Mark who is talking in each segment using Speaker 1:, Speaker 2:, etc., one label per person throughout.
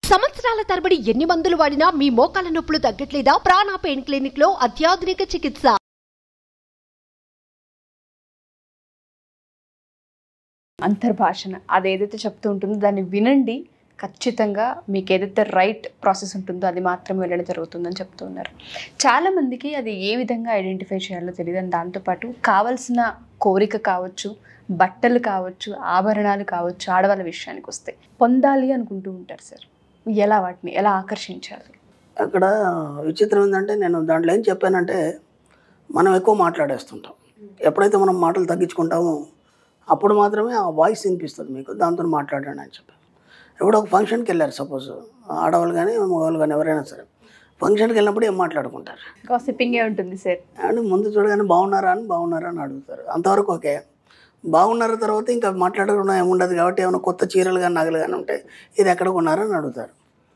Speaker 1: సంవత్సరాల తరబడి ఎన్ని మందులు వాడినా మీ మోకాల నొప్పులు తగ్గట్లేదా ప్రాణ పెయిన్ క్లినిక్ లో అత్యాధునిక చికిత్స
Speaker 2: అంతర్భాషణ అది ఏదైతే చెప్తూ ఉంటుందో దాన్ని వినండి ఖచ్చితంగా మీకు ఏదైతే రైట్ ప్రాసెస్ ఉంటుందో అది మాత్రమే వెళ్ళడం జరుగుతుందని చెప్తూ ఉన్నారు చాలామందికి అది ఏ విధంగా ఐడెంటిఫై చేయాలో తెలియదు అని దాంతోపాటు కావాల్సిన కోరిక కావచ్చు బట్టలు కావచ్చు ఆభరణాలు కావచ్చు ఆడవాళ్ళ విషయానికి వస్తే పొందాలి అనుకుంటూ ఉంటారు సార్ ఎలా వాటిని ఎలా ఆకర్షించాలి
Speaker 3: అక్కడ విచిత్రం ఏంటంటే నేను దాంట్లో ఏం చెప్పానంటే మనం ఎక్కువ మాట్లాడేస్తుంటాం ఎప్పుడైతే మనం మాటలు తగ్గించుకుంటామో అప్పుడు మాత్రమే ఆ వాయిస్ వినిపిస్తుంది మీకు దాంతో మాట్లాడండి అని చెప్పాను ఎప్పుడో ఒక ఫంక్షన్కి వెళ్ళారు సపోజ్ ఆడవాళ్ళు కానీ మగవాళ్ళు కానీ ఎవరైనా సరే ఫంక్షన్కి వెళ్ళినప్పుడు ఏం మాట్లాడుకుంటారు
Speaker 2: గాసిపింగే ఉంటుంది సార్
Speaker 3: అండ్ ముందు చూడగానే బాగున్నారా అని బాగున్నారా అని అడుగుతారు అంతవరకు ఓకే బాగున్నారా తర్వాత ఇంకా మాట్లాడకుండా ఏముండదు కాబట్టి ఏమైనా కొత్త చీరలు కానీ నగలు కానీ ఉంటే ఇది ఎక్కడ కొన్నారా అని అడుగుతారు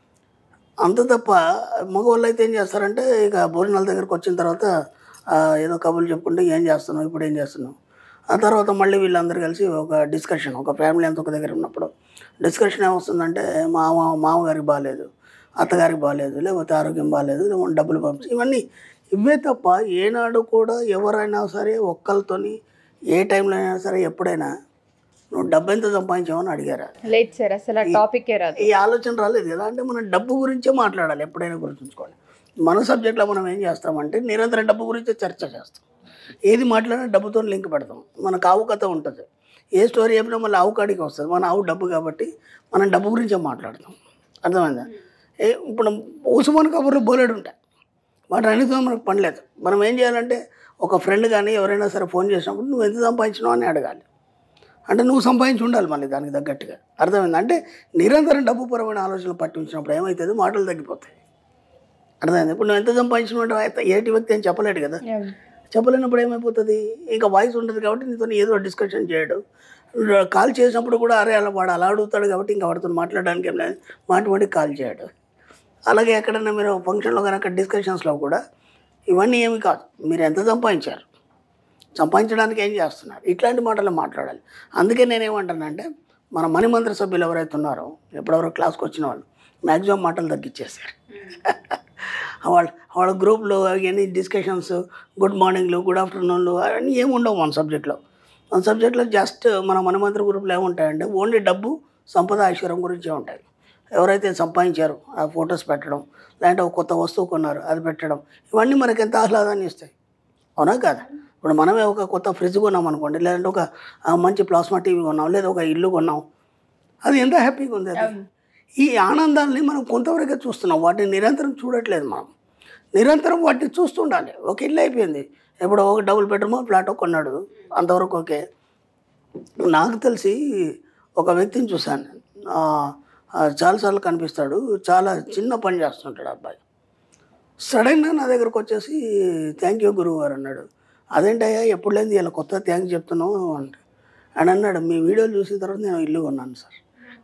Speaker 3: అంత తప్ప మగవాళ్ళు అయితే ఏం చేస్తారంటే ఇక భోజనాల దగ్గరకు వచ్చిన తర్వాత ఆ, ఏదో కబుర్లు చెప్పుకుంటే ఏం చేస్తున్నావు ఇప్పుడు ఏం చేస్తున్నావు ఆ తర్వాత మళ్ళీ వీళ్ళందరూ కలిసి ఒక డిస్కషన్ ఒక ఫ్యామిలీ అంతా ఒక దగ్గర ఉన్నప్పుడు డిస్కషన్ ఏమొస్తుందంటే మామ మామగారికి బాగాలేదు అత్తగారికి బాగాలేదు లేకపోతే ఆరోగ్యం బాగాలేదు లేకపోతే డబ్బులు పంపించి ఇవన్నీ ఇవే తప్ప ఏనాడు కూడా ఎవరైనా సరే ఒక్కరితోని ఏ టైంలో అయినా సరే ఎప్పుడైనా నువ్వు డబ్బు ఎంత సంపాదించావని అడిగారా
Speaker 2: లేదు సార్ అసలు ఆ టాపికే రాదు
Speaker 3: ఈ ఆలోచన రాలేదు కదా అంటే మనం డబ్బు గురించే మాట్లాడాలి ఎప్పుడైనా గుర్తుంచుకోండి మన సబ్జెక్ట్లో మనం ఏం చేస్తామంటే నిరంతరం డబ్బు గురించే చర్చ చేస్తాం ఏది మాట్లాడినా డబ్బుతో లింక్ పెడతాం మనకు ఆవు కథ ఉంటుంది ఏ స్టోరీ చెప్పినా మళ్ళీ ఆవు కాడికి వస్తుంది మన ఆవు డబ్బు కాబట్టి మనం డబ్బు గురించే మాట్లాడతాం అర్థమైందా ఏ ఇప్పుడు ఉసుమన్ కబుర్లు బోలెడు ఉంటాయి వాటి అన్నిటితో మనకు పని లేదు మనం ఏం చేయాలంటే ఒక ఫ్రెండ్ కానీ ఎవరైనా సరే ఫోన్ చేసినప్పుడు నువ్వు ఎంత సంపాదించినావు అని అడగాలి అంటే నువ్వు సంపాదించి ఉండాలి మళ్ళీ దానికి తగ్గట్టుగా అర్థమైంది అంటే నిరంతరం డబ్బు పరమైన ఆలోచనలు పట్టించినప్పుడు ఏమవుతుంది మాటలు తగ్గిపోతాయి అర్థమైంది ఇప్పుడు నువ్వు ఎంత సంపాదించినట్టు అయితే ఏటి వ్యక్తి అని చెప్పలేడు కదా చెప్పలేనప్పుడు ఏమైపోతుంది ఇంకా వాయిస్ ఉంటుంది కాబట్టి నీతో ఏదో డిస్కషన్ చేయడు కాల్ చేసినప్పుడు కూడా అరే అలా వాడు అలా అడుగుతాడు కాబట్టి ఇంకా వాడితో మాట్లాడడానికి ఏం లేదు మాటి మాటికి కాల్ చేయడు అలాగే ఎక్కడైనా మీరు ఫంక్షన్లో కనుక డిస్కషన్స్లో కూడా ఇవన్నీ ఏమి కాదు మీరు ఎంత సంపాదించారు సంపాదించడానికి ఏం చేస్తున్నారు ఇట్లాంటి మాటలు మాట్లాడాలి అందుకే నేనేమంటానంటే మన మణిమంత్ర సభ్యులు ఎవరైతే ఉన్నారో ఎప్పుడెవరో క్లాస్కి వచ్చిన వాళ్ళు మ్యాక్సిమం మాటలు తగ్గించేశారు వాళ్ళ వాళ్ళ గ్రూప్లో అవన్నీ డిస్కషన్స్ గుడ్ మార్నింగ్లు గుడ్ ఆఫ్టర్నూన్లు అవన్నీ ఏమి ఉండవు మన సబ్జెక్ట్లో మన సబ్జెక్ట్లో జస్ట్ మన మనమంత్ర గ్రూప్లో ఏముంటాయంటే ఓన్లీ డబ్బు సంపద ఐశ్వర్యం గురించే ఉంటాయి ఎవరైతే సంపాదించారో ఆ ఫొటోస్ పెట్టడం లేదంటే ఒక కొత్త వస్తువు కొన్నారు అది పెట్టడం ఇవన్నీ మనకి ఎంత ఆహ్లాదాన్ని ఇస్తాయి అవునా కాదా ఇప్పుడు మనమే ఒక కొత్త ఫ్రిడ్జ్ కొన్నాం అనుకోండి లేదంటే ఒక ఆ, మంచి ప్లాస్మా టీవీ కొన్నాం లేదా ఒక ఇల్లు కొన్నాం అది ఎంత హ్యాపీగా ఉంది అది ఈ ఆనందాన్ని మనం కొంతవరకే చూస్తున్నాం వాటిని నిరంతరం చూడట్లేదు మనం నిరంతరం వాటిని చూస్తుండాలి ఒక ఇల్లు అయిపోయింది ఎప్పుడో ఒక డబుల్ బెడ్రూమ్ ఫ్లాట్ కొన్నాడు అంతవరకు ఓకే నాకు తెలిసి ఒక వ్యక్తిని చూశాను నేను. ఆ, ఆ, చాలాసార్లు కనిపిస్తాడు చాలా చిన్న పని చేస్తుంటాడు అబ్బాయి సడన్గా నా దగ్గరకు వచ్చేసి థ్యాంక్ యూ గురువు గారు అన్నాడు అదేంటయ్యా ఎప్పుడు లేని ఇలా కొత్త థ్యాంక్స్ చెప్తున్నావు అంటే అని అన్నాడు మీ వీడియోలు చూసిన తర్వాత నేను ఇల్లు కొన్నాను సార్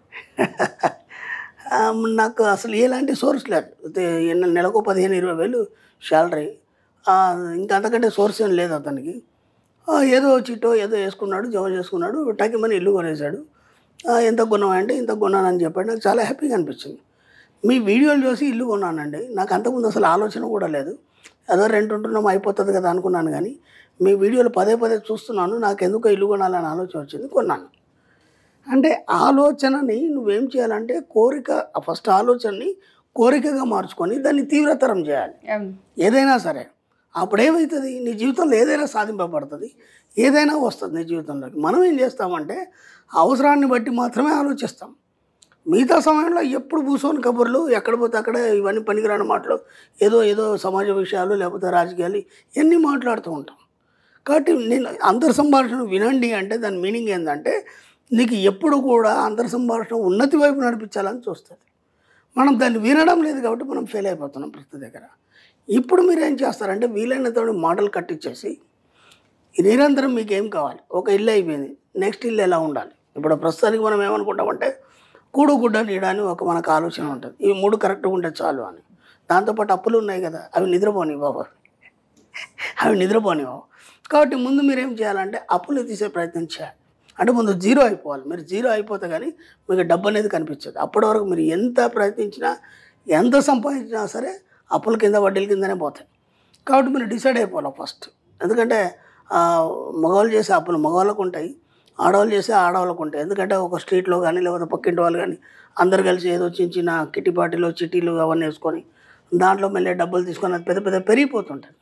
Speaker 3: ఆ, నాకు అసలు ఎలాంటి సోర్స్ లేదు అయితే ఎన్న- నెలకు పదిహేను ఇరవై వేలు శాలరీ ఇంకా అంతకంటే సోర్స్ ఏం లేదు అతనికి ఆ, ఏదో చిట్టో ఏదో వేసుకున్నాడు జమ చేసుకున్నాడు టకిమని ఇల్లు కొనేసాడు ఆ, ఎంత కొన్నామంటే ఇంత కొన్నానని చెప్పాడు నాకు చాలా హ్యాపీగా అనిపించింది మీ వీడియోలు చూసి ఇల్లు కొన్నానండి నాకు అంతకుముందు అసలు ఆలోచన కూడా లేదు ఏదో రెంట్ ఉంటున్నాం అయిపోతుంది కదా అనుకున్నాను కానీ మీ వీడియోలు పదే పదే చూస్తున్నాను నాకు ఎందుకో ఇల్లు కొనాలని ఆలోచన వచ్చింది కొన్నాను అంటే ఆలోచనని నువ్వేం చేయాలంటే కోరిక ఫస్ట్ ఆలోచనని కోరికగా మార్చుకొని దాన్ని తీవ్రతరం చేయాలి ఏదైనా సరే అప్పుడు ఏమవుతుంది నీ జీవితంలో ఏదైనా సాధింపబడుతుంది ఏదైనా వస్తుంది నీ జీవితంలోకి మనం ఏం చేస్తామంటే అవసరాన్ని బట్టి మాత్రమే ఆలోచిస్తాం మిగతా సమయంలో ఎప్పుడు కూర్చొని కబుర్లు ఎక్కడ పోతే అక్కడ ఇవన్నీ పనికిరాని మాటలు ఏదో ఏదో సమాజ విషయాలు లేకపోతే రాజకీయాలు ఇవన్నీ మాట్లాడుతూ ఉంటాం కాబట్టి నేను అంతర్ సంభాషణ వినండి అంటే దాని మీనింగ్ ఏంటంటే నీకు ఎప్పుడు కూడా అంతర్ సంభాషణ ఉన్నతి వైపు నడిపించాలని చూస్తుంది మనం దాన్ని వినడం లేదు కాబట్టి మనం ఫెయిల్ అయిపోతున్నాం ప్రతి దగ్గర ఇప్పుడు మీరు ఏం చేస్తారంటే వీలైనంత మాటలు కట్టించేసి ఈ నిరంతరం మీకు ఏం కావాలి ఒక ఇల్లు అయిపోయింది నెక్స్ట్ ఇల్లు ఎలా ఉండాలి ఇప్పుడు ప్రస్తుతానికి మనం ఏమనుకుంటామంటే కూడు గుడ్డ నీడ అని ఒక మనకు ఆలోచన ఉంటుంది ఇవి మూడు కరెక్ట్గా ఉంటే చాలు అని దాంతోపాటు అప్పులు ఉన్నాయి కదా అవి నిద్రపోని బాబు అవి నిద్రపోనివ్వవు కాబట్టి ముందు మీరు ఏం చేయాలంటే అప్పులు తీసే ప్రయత్నం చేయాలి అంటే ముందు జీరో అయిపోవాలి మీరు జీరో అయిపోతే కానీ మీకు డబ్బు అనేది కనిపించదు అప్పటి వరకు మీరు ఎంత ప్రయత్నించినా ఎంత సంపాదించినా సరే అప్పుల కింద వడ్డీల కిందనే పోతాయి కాబట్టి మీరు డిసైడ్ అయిపోవాలి ఫస్ట్ ఎందుకంటే ఆ, మగవాళ్ళు చేసే అప్పులు మగవాళ్ళకు ఉంటాయి ఆడవాళ్ళు చేసే ఆడవాళ్ళకు ఉంటాయి ఎందుకంటే ఒక స్ట్రీట్లో కానీ లేకపోతే పక్కింటి వాళ్ళు కానీ అందరు కలిసి ఏదో చిన్న చిన్న కిట్టి పార్టీలో చిట్టీలు అవన్నీ వేసుకొని దాంట్లో మళ్ళీ డబ్బులు తీసుకొని అది పెద్ద పెద్ద పెరిగిపోతుంటుంది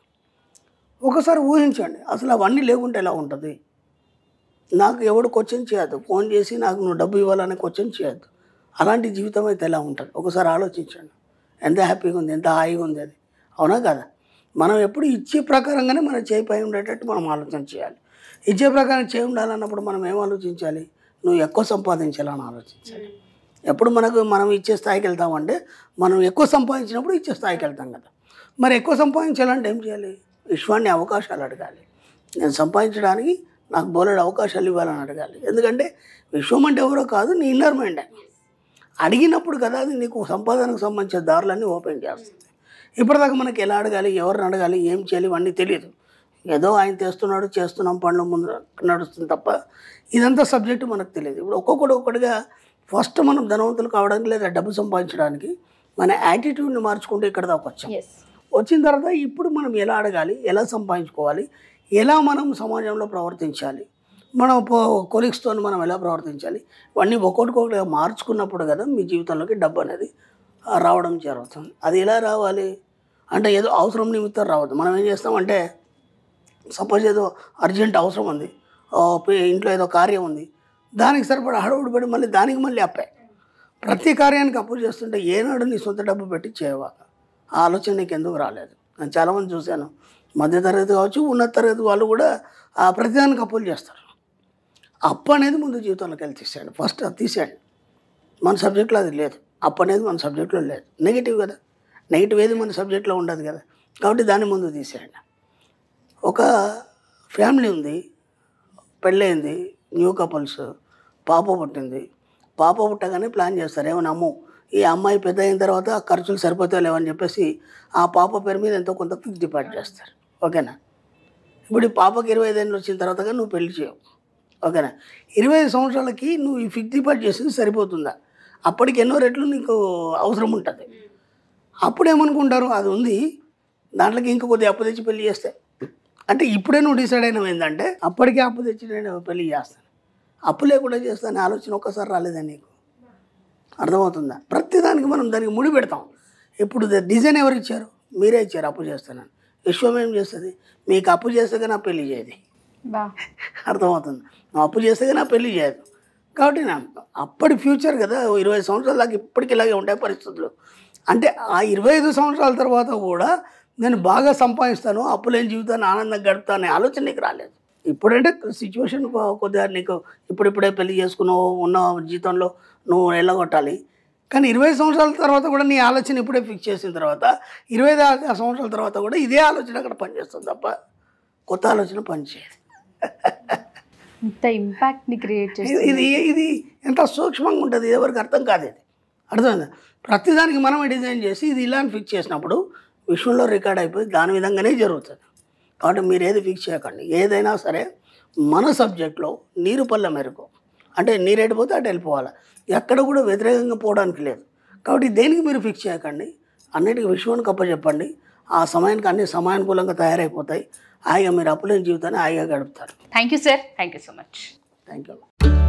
Speaker 3: ఒకసారి ఊహించండి అసలు అవన్నీ లేకుంటే ఎలా ఉంటుంది నాకు ఎవడు క్వశ్చన్ చేయొద్దు ఫోన్ చేసి నాకు నువ్వు డబ్బు ఇవ్వాలని క్వశ్చన్ చేయొద్దు అలాంటి జీవితం అయితే ఎలా ఉంటుంది ఒకసారి ఆలోచించండి ఎంత హ్యాపీగా ఉంది ఎంత హాయిగా ఉంది అది అవునా కదా మనం ఎప్పుడు ఇచ్చే ప్రకారంగానే మన చేయి పై ఉండేటట్టు మనం ఆలోచన చేయాలి ఇచ్చే ప్రకారం చేయి ఉండాలన్నప్పుడు మనం ఏం ఆలోచించాలి నువ్వు ఎక్కువ సంపాదించాలని ఆలోచించాలి ఎప్పుడు మనకు మనం ఇచ్చే స్థాయికి వెళ్తామంటే మనం ఎక్కువ సంపాదించినప్పుడు ఇచ్చే స్థాయికి వెళ్తాం కదా మరి ఎక్కువ సంపాదించాలంటే ఏం చేయాలి విశ్వాన్ని అవకాశాలు అడగాలి నేను సంపాదించడానికి నాకు బోలెడు అవకాశాలు ఇవ్వాలని అడగాలి ఎందుకంటే విశ్వం అంటే ఎవరో కాదు నీ ఇన్నర్ మైండ్ అడిగినప్పుడు కదా అది నీకు సంపాదనకు సంబంధించిన దారులన్నీ ఓపెన్ చేస్తుంది ఇప్పటిదాకా మనకి ఎలా అడగాలి ఎవరిని అడగాలి ఏం చేయాలి ఇవన్నీ తెలియదు ఏదో ఆయన తెస్తున్నాడు చేస్తున్నాం పనులు ముందు నడుస్తుంది తప్ప ఇదంతా సబ్జెక్టు మనకు తెలియదు ఇప్పుడు ఒక్కొక్కటి ఒక్కటిగా ఫస్ట్ మనం ధనవంతులు కావడానికి లేదా డబ్బు సంపాదించడానికి మన యాటిట్యూడ్ని మార్చుకుంటూ ఇక్కడ దాకా వచ్చాం
Speaker 2: ఎస్
Speaker 3: వచ్చిన తర్వాత ఇప్పుడు మనం ఎలా అడగాలి ఎలా సంపాదించుకోవాలి ఎలా మనం సమాజంలో ప్రవర్తించాలి మన కొలీగ్స్తో మనం ఎలా ప్రవర్తించాలి ఇవన్నీ ఒక్కొక్కటికొకటిగా మార్చుకున్నప్పుడు కదా మీ జీవితంలోకి డబ్బు అనేది ఆ, రావడం జరుగుతుంది అది ఎలా రావాలి అంటే ఏదో అవసరం నిమిత్తం రావద్దు మనం ఏం చేస్తామంటే సపోజ్ ఏదో అర్జెంట్ అవసరం ఉంది ఓ పే- ఇంట్లో ఏదో కార్యం ఉంది దానికి సరిపడా హడవుడు పడి మళ్ళీ దానికి మళ్ళీ అప్పే ప్రతి కార్యానికి అప్పు చేస్తుంటే ఏనాడు నీ సొంత డబ్బు పెట్టి చేయవా ఆ ఆలోచన నీకు ఎందుకు రాలేదు నేను చాలామంది చూశాను మధ్యతరగతి కావచ్చు ఉన్నత తరగతి వాళ్ళు కూడా ఆ ప్రతిదానికి అప్పులు చేస్తారు అప్పు అనేది ముందు జీవితంలోకి వెళ్ళి తీసేయండి ఫస్ట్ అది తీసేయండి మన సబ్జెక్ట్లో అది లేదు అప్పు అనేది మన సబ్జెక్ట్లో లేదు నెగిటివ్ కదా నెగిటివ్ ఏది మన సబ్జెక్ట్లో ఉండదు కదా కాబట్టి దాన్ని ముందు తీసేయండి ఒక ఫ్యామిలీ ఉంది పెళ్ళయింది న్యూ కపుల్స్ పాప పుట్టింది పాప పుట్టగానే ప్లాన్ చేస్తారు ఏమన్నా అమ్ము ఈ అమ్మాయి పెద్ద అయిన తర్వాత ఖర్చులు సరిపోతాయి లేవని చెప్పేసి ఆ పాప పేరు మీద ఎంతో కొంత ఫిక్స్ డిపాజిట్ చేస్తారు ఓకేనా ఇప్పుడు ఈ పాపకి ఇరవై ఐదు ఏళ్ళు వచ్చిన తర్వాత కానీ నువ్వు పెళ్లి చేయవు ఓకేనా ఇరవై ఐదు సంవత్సరాలకి నువ్వు ఈ ఫిక్స్ డిపాజిట్ చేసింది సరిపోతుందా అప్పటికి ఎన్నో రెట్లు నీకు అవసరం ఉంటుంది అప్పుడు ఏమనుకుంటారు అది ఉంది దాంట్లోకి ఇంకా కొద్దిగా అప్పు తెచ్చి పెళ్లి చేస్తే అంటే ఇప్పుడే నువ్వు డిసైడ్ అయినవి ఏంటంటే అప్పటికే అప్పు తెచ్చి నేను పెళ్లి చేస్తాను అప్పు లేకుండా చేస్తాను ఆలోచన ఒక్కసారి రాలేదా నీకు అర్థమవుతుందా ప్రతిదానికి మనం దానికి ముడి పెడతాం ఇప్పుడు ద- డిజైన్ ఎవరు ఇచ్చారు మీరే ఇచ్చారు అప్పు చేస్తానని విశ్వం ఏం చేస్తుంది మీకు అప్పు చేస్తే కానీ నా పెళ్లి చేయదు
Speaker 2: బా
Speaker 3: అర్థమవుతుంది నువ్వు అప్పు చేస్తే కానీ నా పెళ్లి చేయదు కాబట్టి నా అప్పటి ఫ్యూచర్ కదా ఓ ఇరవై సంవత్సరాల దాకా ఇప్పటికి ఇలాగే ఉంటాయి పరిస్థితులు అంటే ఆ ఇరవై ఐదు సంవత్సరాల తర్వాత కూడా నేను బాగా సంపాదిస్తాను అప్పులేని జీవితాన్ని ఆనందంగా గడుపుతా అనే ఆలోచన నీకు రాలేదు ఇప్పుడంటే సిచ్యువేషన్ కొద్దిగా నీకు ఇప్పుడిప్పుడే పెళ్లి చేసుకున్నావు ఉన్న జీతంలో నువ్వు వెళ్ళగొట్టాలి కానీ ఇరవై సంవత్సరాల తర్వాత కూడా నీ ఆలోచన ఇప్పుడే ఫిక్స్ చేసిన తర్వాత ఇరవై ఐదు సంవత్సరాల తర్వాత కూడా ఇదే ఆలోచన అక్కడ పనిచేస్తుంది తప్ప కొత్త ఆలోచన పనిచేయదు
Speaker 2: ఇంత ఇంపాక్ట్ని క్రియేట్ చేసి
Speaker 3: ఇది- ఇది ఇది ఎంత సూక్ష్మంగా ఉంటుంది ఇది ఎవరికి అర్థం కాదు ఇది అర్థమైందా ప్రతిదానికి మనమే డిజైన్ చేసి ఇది ఇలా అని ఫిక్స్ చేసినప్పుడు విశ్వంలో రికార్డ్ అయిపోయి దాని విధంగానే జరుగుతుంది కాబట్టి మీరు ఏది ఫిక్స్ చేయకండి ఏదైనా సరే మన సబ్జెక్ట్లో నీరు పళ్ళ మేరకు అంటే నీరు ఎడిపోతే అటు వెళ్ళిపోవాలి ఎక్కడ కూడా వ్యతిరేకంగా పోవడానికి లేదు కాబట్టి దేనికి మీరు ఫిక్స్ చేయకండి అన్నిటికీ విశ్వానికి అప్పచెప్పండి ఆ సమయానికి అన్ని సమయానుకూలంగా తయారైపోతాయి హాయిగా మీరు అప్పులేని జీవితాన్ని హాయిగా గడుపుతారు
Speaker 2: thank you sir thank you so much
Speaker 3: thank you